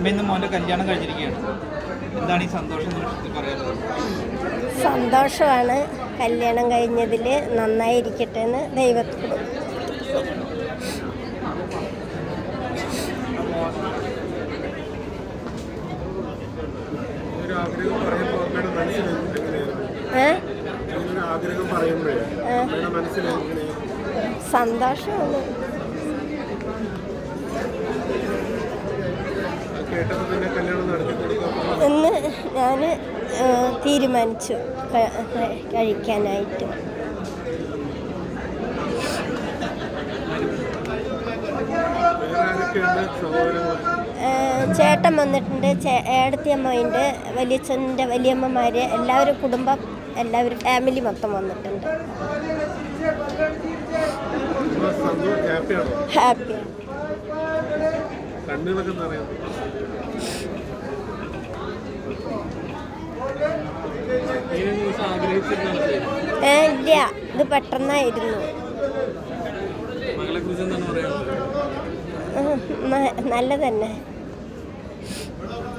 അമ്മ ഇന്ന് മോൻ്റെ കല്യാണം കഴിഞ്ഞിരിക്കുകയാണ് എന്താണ് ഈ സന്തോഷ നിമിഷത്തിൽ പറയാനുള്ളത് സന്തോഷമാണ് കല്യാണം കഴിഞ്ഞതിൽ നന്നായിരിക്കട്ടെ എന്ന് ദൈവത്തോട് ഒരു ആഗ്രഹം പറയുമ്പോൾ അമ്മയുടെ മനസ്സിൽ എങ്ങനെയായിരുന്നു ഏ ഇങ്ങനൊരു ആഗ്രഹം പറയുമ്പോഴേ അമ്മയുടെ മനസ്സിൽ എങ്ങനെയായിരുന്നു സന്തോഷമാണ് അത് കേട്ടപ്പോൾ തന്നെ കല്യാണം നടത്തി കൊടുക്കാൻ എന്ന് ഞാൻ തീരുമാനിച്ചു ക- ക- കഴിക്കാനായിട്ട് വേറെ ആരൊക്കെയുണ്ട് സഹോദരങ്ങൾ ഏ, ചേട്ടൻ വന്നിട്ടുണ്ട് ചേ- ഏടത്തിയമ്മയുണ്ട് വലിയച്ഛൻ്റെ വലിയമ്മമാർ എല്ലാവരും കുടുംബം എല്ലാവരും ഫാമിലി മൊത്തം വന്നിട്ടുണ്ട് ഇപ്പോൾ സന്തോഷം ഹാപ്പിയാണോ ഹാപ്പി കണ്ണുകളൊക്കെ നിറയാം ഏ, ഇല്ല ഇത് പെട്ടെന്നായിരുന്നു മകളെ കുറിച്ച് എന്താണ് പറയാനുള്ളത് ഉം, ന- നല്ല തന്നെ